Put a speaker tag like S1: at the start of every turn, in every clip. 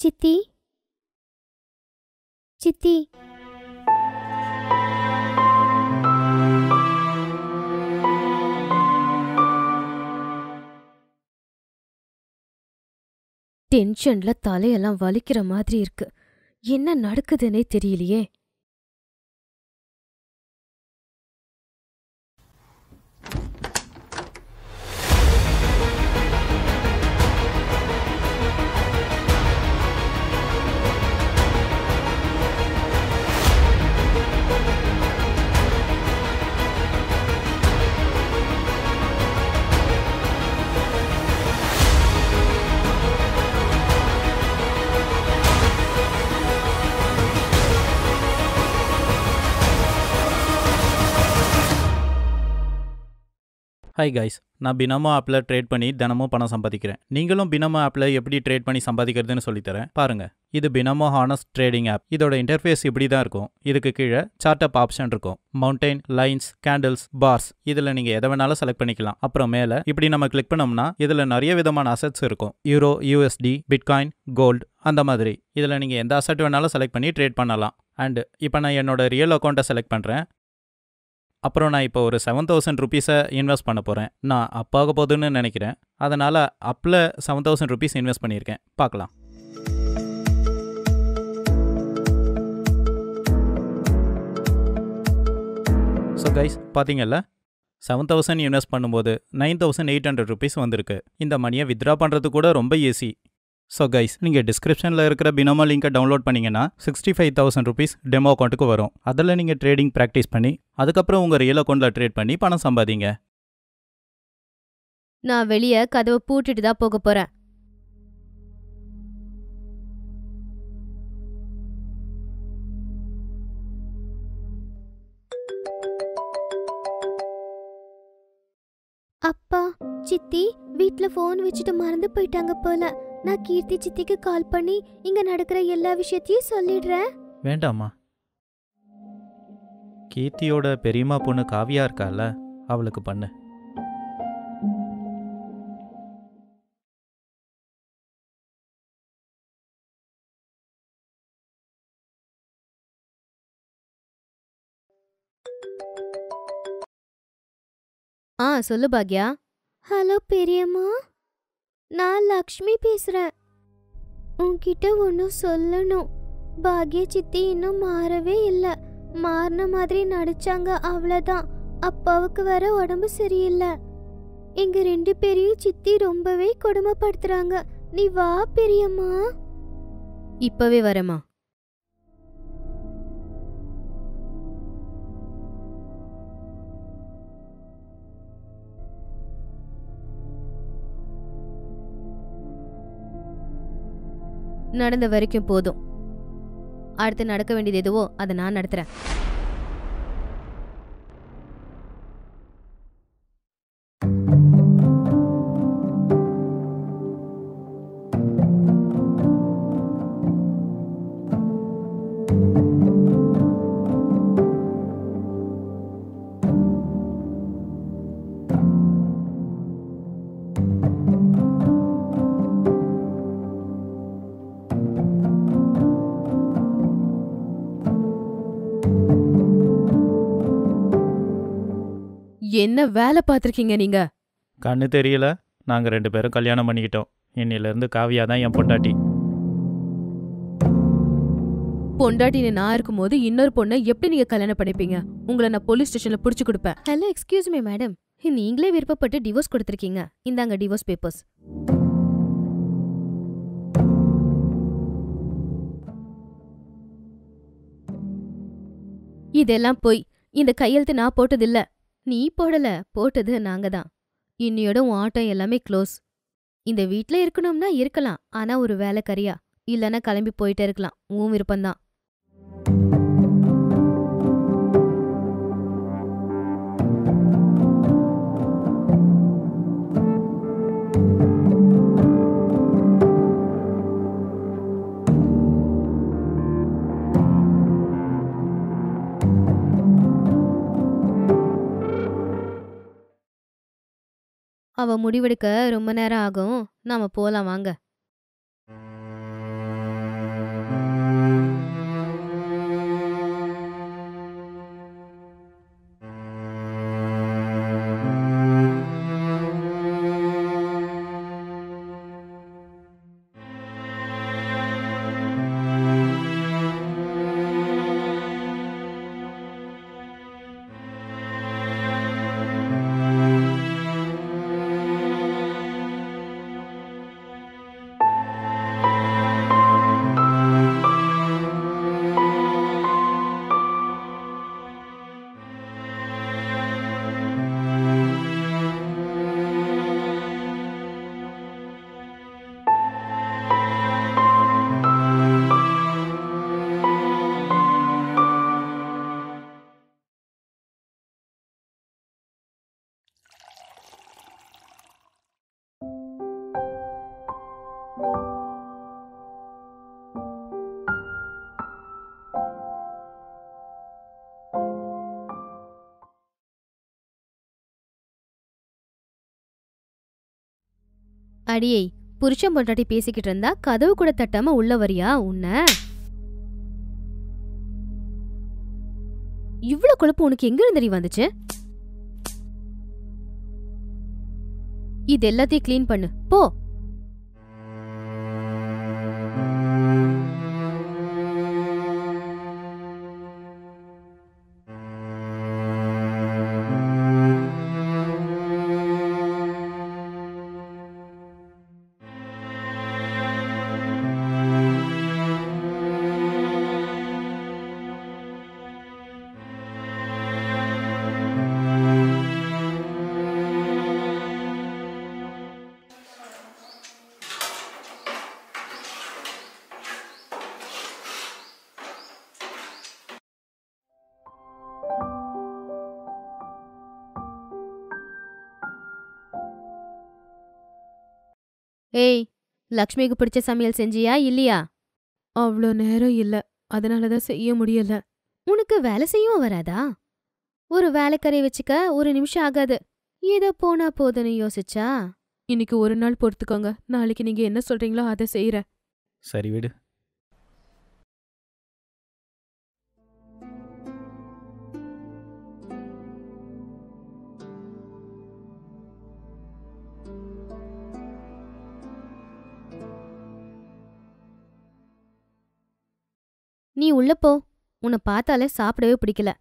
S1: சித்தி சித்தி டென்ஷன்ல தலையெல்லாம் வலிக்கிற மாதிரி இருக்கு என்ன நடக்குதுன்னே தெரியலையே
S2: ஹாய் கைஸ் நான் பினமோ ஆப்பில் ட்ரேட் பண்ணி தினமும் பணம் சம்பாதிக்கிறேன் நீங்களும் பினமோ ஆப்பில் எப்படி ட்ரேட் பண்ணி சம்பாதிக்கிறதுன்னு சொல்லித்தரேன் பாருங்க இது பினமோ ஹானஸ்ட் ட்ரேடிங் ஆப் இதோட இன்டர்ஃபேஸ் இப்படி தான் இருக்கும் இதுக்கு கீழே சார்ட் அப் ஆப்ஷன் இருக்கும் மவுண்டைன் லைன்ஸ் கேண்டில்ஸ் பார்ஸ் இதில் நீங்கள் எதை வேணாலும் செலக்ட் பண்ணிக்கலாம் அப்புறம் மேலே இப்படி நம்ம கிளிக் பண்ணோம்னா இதில் நிறைய விதமான அசட்ஸ் இருக்கும் யூரோ யூஎஸ்டி பிட்காயின் கோல்டு அந்த மாதிரி இதில் நீங்கள் எந்த அசட் வேணாலும் செலக்ட் பண்ணி ட்ரேட் பண்ணலாம் அண்ட் இப்போ நான் என்னோட ரியல் அக்கௌண்ட்டை செலக்ட் பண்ணுறேன் அப்புறம் நான் இப்போ ஒரு செவன் தௌசண்ட் ருபீஸை இன்வெஸ்ட் பண்ண போகிறேன் நான் அப்பாக போகுதுன்னு நினைக்கிறேன் அதனால் அப்பில் செவன் தௌசண்ட் ருபீஸ் இன்வெஸ்ட் பண்ணியிருக்கேன் பார்க்கலாம் ஸோ கைஸ் பார்த்தீங்கல்ல செவன் தௌசண்ட் இன்வெஸ்ட் பண்ணும்போது nine thousand eight hundred rupees வந்திருக்கு இந்த மணியை வித்ரா பண்ணுறது கூட ரொம்ப ஈஸி ஸோ கைஸ் நீங்கள் டிஸ்கிரிப்ஷனில் இருக்கிற பினோமோ லிங்கை டவுன்லோட் பண்ணீங்கன்னா sixty five thousand rupees demo அக்கௌண்ட்டுக்கு வரும் அதில் நீங்கள் ட்ரேடிங் ப்ராக்டிஸ் பண்ணி அதுக்கப்புறம் உங்கள் ரியல் அக்கௌண்ட்டில் ட்ரேட் பண்ணி பணம் சம்பாதிங்க
S1: நான் வெளிய கதவை பூட்டிட்டு தான் போக போறேன் அப்பா சித்தி வீட்ல ஃபோன் வச்சுட்டு மறந்து போயிட்டாங்க போல நான் கீர்த்தி சித்திக்கு கால் பண்ணி இங்க நடக்கிற எல்லா விஷயத்தையும் சொல்லிடுறேன்
S2: வேண்டாம்மா கீர்த்தியோட பெரியம்மா பொண்ணு காவியா இருக்கால அவளுக்கு பண்ணு
S1: ஆ சொல்லு பாக்யா ஹலோ பெரியம்மா நான் லக்ஷ்மி பேசுறேன் உன்கிட்ட ஒன்று சொல்லணும் பாக்யா சித்தி இன்னும் மாறவே இல்லை மாறின மாதிரி நடிச்சாங்க அவ்வளோதான் அப்பாவுக்கு வேற உடம்பு சரியில்லை எங்க ரெண்டு பேரையும் சித்தி ரொம்பவே கொடுமைப்படுத்துறாங்க நீ வா பெரியம்மா இப்பவே வரமா நடந்த வரைக்கும் போதும் அடுத்து நடக்க வேண்டியது எதுவோ அதை நான் நடத்துறேன் என்ன வேலை பார்த்துருக்கீங்க நீங்க
S2: கண்ணு தெரியல நாங்கள் ரெண்டு பேரும் கல்யாணம் பண்ணிக்கிட்டோம் இன்னிலேருந்து காவியா தான் என் பொண்டாட்டி
S1: பொண்டாட்டின்னு நான் இருக்கும்போது இன்னொரு பொண்ணை எப்படி நீங்க கல்யாணம் பண்ணிப்பீங்க உங்களை நான் போலீஸ் ஸ்டேஷன்ல புடிச்சு கொடுப்பேன் ஹலோ எக்ஸ்கியூஸ் மீ மேடம் நீங்களே விருப்பப்பட்டு டிவோர்ஸ் கொடுத்துருக்கீங்க இந்தாங்க டிவோர்ஸ் பேப்பர்ஸ் இதெல்லாம் போய் இந்த கையெழுத்து நான் போட்டதில்ல நீ போடல போட்டது நாங்க தான் இன்னியோட உன் ஆட்டம் எல்லாமே க்ளோஸ் இந்த வீட்ல இருக்கணும்னா இருக்கலாம் ஆனா ஒரு வேலைக்காரியா இல்லனா கிளம்பி போயிட்டே இருக்கலாம் உன் விருப்பம்தான் அவ முடிவெடுக்க ரொம்ப நேரம் ஆகும் நாம போலாம் வாங்க அடியை புருஷன் பொண்டாட்டி பேசிக்கிட்டு இருந்தா கதவு கூட தட்டாம உள்ள வரியா உன்ன இவ்ளோ கொழுப்பு உனக்கு எங்க இருந்து தெரிய வந்துச்சு இது எல்லாத்தையும் க்ளீன் பண்ணு போ ஏய் லக்ஷ்மிக்கு பிடிச்ச சமையல் செஞ்சியா இல்லையா
S3: அவ்வளோ நேரம் இல்ல அதனால தான் செய்ய முடியல
S1: உனக்கு வேலை செய்யவும் வராதா ஒரு வேலைக்கரை வச்சுக்க ஒரு நிமிஷம் ஆகாது ஏதோ போனா போதுன்னு யோசிச்சா
S3: இன்னைக்கு ஒரு நாள் பொறுத்துக்கோங்க நாளைக்கு நீங்க என்ன சொல்றீங்களோ அதை செய்யறேன்
S2: சரி விடு
S1: நீ உள்ள போ உன்னை பார்த்தாலே சாப்பிடவே பிடிக்கல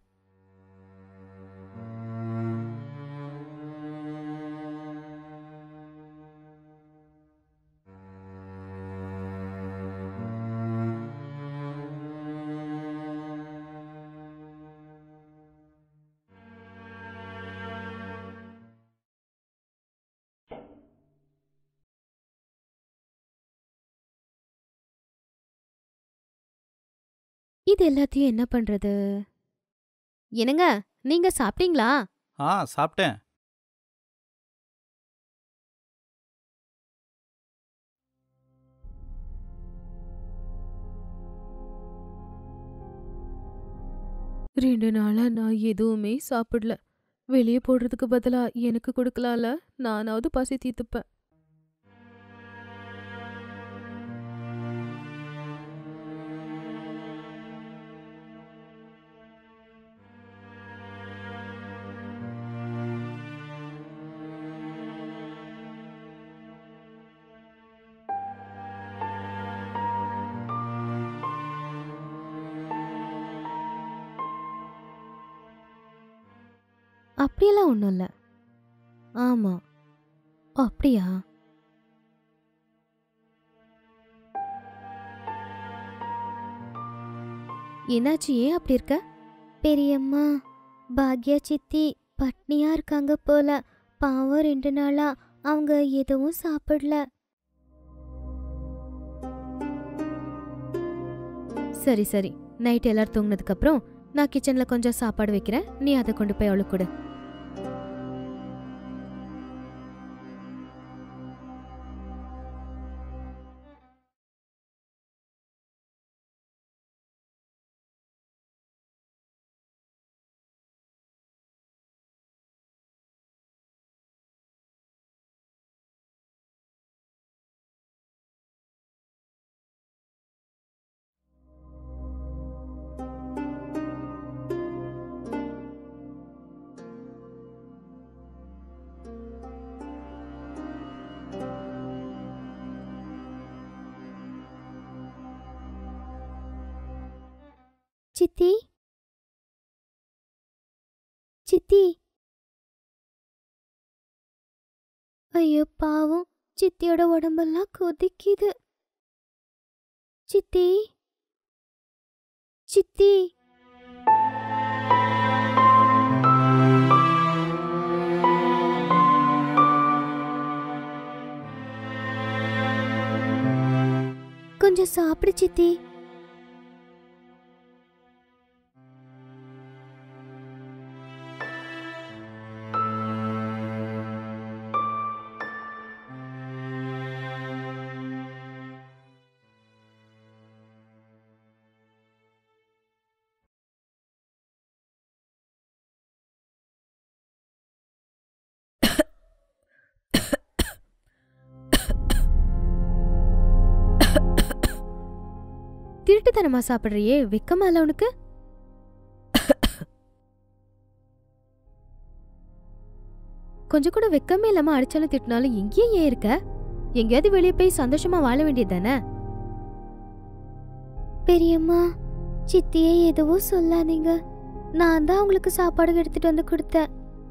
S1: இது எல்லாத்தையும் என்ன பண்றது என்னங்க நீங்க சாப்பிட்டீங்களா
S2: ஆ சாப்பிட்டேன்
S3: ரெண்டு நாளா நான் எதுவுமே சாப்பிடல வெளியே போடுறதுக்கு பதிலா எனக்கு கொடுக்கலாம்ல நானாவது பசி தீர்த்துப்பேன்
S1: அப்படியெல்லாம் ஒன்றும் இல்லை ஆமா அப்படியா என்னாச்சு ஏன் அப்படி இருக்க பெரியம்மா பாக்யா சித்தி பட்னியா இருக்காங்க போல பாவம் ரெண்டு நாளா அவங்க எதுவும் சாப்பிடல சரி சரி நைட் எல்லாரும் தூங்கினதுக்கு அப்புறம் நான் கிச்சன்ல கொஞ்சம் சாப்பாடு வைக்கிறேன் நீ அதை கொண்டு போய் அவளுக்கு கொடு சித்தி சித்தி ஐயோ பாவம் சித்தியோட உடம்பெல்லாம் கொதிக்குது சித்தி சித்தி கொஞ்சம் சாப்பிடு சித்தி திருட்டுத்தனமா சாப்பிடுறியே வெக்கமா இல்ல உனக்கு கொஞ்சம் கூட வெக்கமே இல்லாம அடிச்சாலும் திட்டினாலும் இங்கேயே ஏன் இருக்க எங்கேயாவது வெளியே போய் சந்தோஷமா வாழ வேண்டியது தானே பெரியம்மா சித்தியே எதுவும் சொல்லாதீங்க நான் தான் உங்களுக்கு சாப்பாடு எடுத்துட்டு வந்து கொடுத்தேன்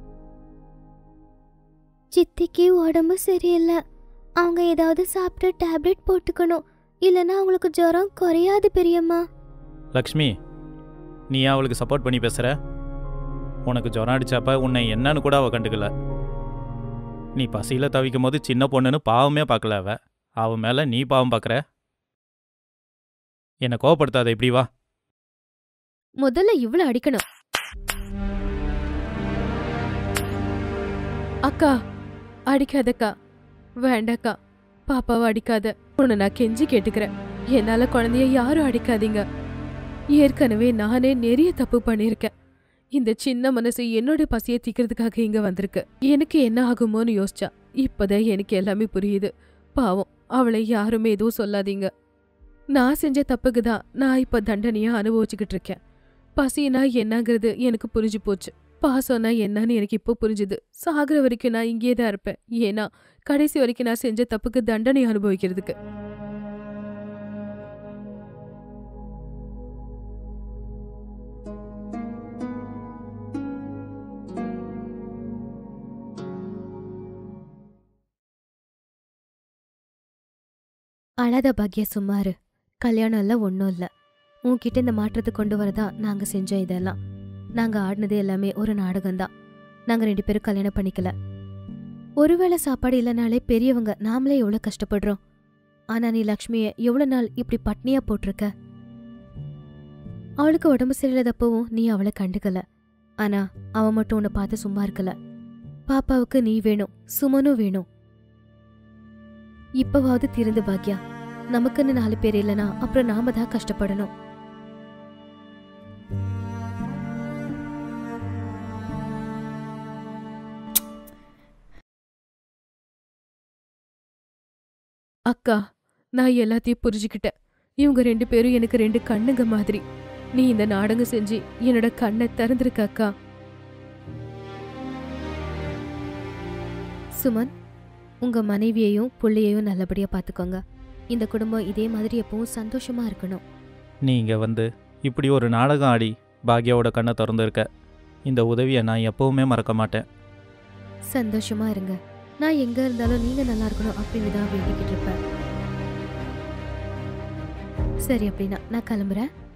S1: சித்திக்கு உடம்பு சரியில்லை அவங்க ஏதாவது சாப்பிட்டு டேப்லெட் போட்டுக்கணும் இல்லைன்னா அவங்களுக்கு ஜுரம் குறையாது பெரியம்மா
S2: லக்ஷ்மி நீ ஏன் அவளுக்கு சப்போர்ட் பண்ணி பேசுற உனக்கு ஜொரம் அடிச்சப்ப உன்னை என்னன்னு கூட அவ கண்டுக்கல நீ பசியில தவிக்கும் போது சின்ன பொண்ணுன்னு பாவமே பார்க்கல அவ அவ மேல நீ பாவம் பார்க்கற என்னை கோவப்படுத்தாத இப்படி வா
S1: முதல்ல இவ்வளவு அடிக்கணும்
S3: அக்கா அடிக்காதக்கா வேண்டாக்கா பாப்பாவை அடிக்காத உன்னை நான் கெஞ்சி கேட்டுக்கிறேன் என்னால குழந்தைய யாரும் அடிக்காதீங்க ஏற்கனவே நானே நிறைய தப்பு பண்ணியிருக்கேன் இந்த சின்ன மனசு என்னோட பசியை தீக்கிறதுக்காக இங்க வந்திருக்கு எனக்கு என்ன ஆகுமோன்னு யோசிச்சா இப்பதான் எனக்கு எல்லாமே புரியுது பாவம் அவளை யாருமே எதுவும் சொல்லாதீங்க நான் செஞ்ச தப்புக்கு தான் நான் இப்ப தண்டனையா அனுபவிச்சுக்கிட்டு இருக்கேன் பசினா என்னங்கிறது எனக்கு புரிஞ்சு போச்சு பாசம்னா என்னன்னு எனக்கு இப்போ புரிஞ்சுது சாகுற வரைக்கும் நான் இங்கே தான் இருப்பேன் ஏன்னா கடைசி வரைக்கும் நான் செஞ்ச தப்புக்கு தண்டனை அனுபவிக்கிறதுக்கு
S1: அழாத பாக்யா சும்மாரு கல்யாணம் இல்ல ஒன்றும் இல்ல உன்கிட்ட இந்த மாற்றத்தை கொண்டு வரதா நாங்க செஞ்சோம் இதெல்லாம் நாங்க ஆடினது எல்லாமே ஒரு நாடகம்தான் நாங்க ரெண்டு பேரும் கல்யாணம் பண்ணிக்கல ஒருவேளை சாப்பாடு இல்லைனாலே பெரியவங்க நாமளே எவ்வளவு கஷ்டப்படுறோம் ஆனா நீ லக்ஷ்மிய எவ்வளவு நாள் இப்படி பட்னியா போட்டிருக்க அவளுக்கு உடம்பு சரியில்லாதப்பவும் நீ அவளை கண்டுக்கல ஆனா அவ மட்டும் உன்னை பார்த்து சும்மா இருக்கல பாப்பாவுக்கு நீ வேணும் சுமனும் வேணும் இப்பவாவது திருந்து பாக்யா நமக்குன்னு நாலு பேர் இல்லனா அப்புறம் நாம தான் கஷ்டப்படணும்
S3: அக்கா நான் எல்லாத்தையும் புரிஞ்சுக்கிட்டேன் இவங்க ரெண்டு பேரும் எனக்கு ரெண்டு கண்ணுங்க மாதிரி நீ இந்த நாடகம் செஞ்சு என்னோட கண்ணை திறந்திருக்க அக்கா
S1: சுமன் உங்க மனைவியையும் புள்ளையையும் நல்லபடியா பாத்துக்கோங்க இந்த குடும்பம் இதே மாதிரி எப்பவும் சந்தோஷமா இருக்கணும்
S2: நீ இங்கே வந்து இப்படி ஒரு நாடகம் ஆடி பாக்யாவோட கண்ணை திறந்து இருக்க இந்த உதவியை நான் எப்பவுமே மறக்க மாட்டேன்
S1: சந்தோஷமா இருங்க நான் எங்க இருந்தாலும் நீங்க நல்லா இருக்கணும் அப்படின்னு தான் வேண்டிக்கிட்டு இருப்பேன் சரி அப்படின்னா நான் கிளம்புறேன்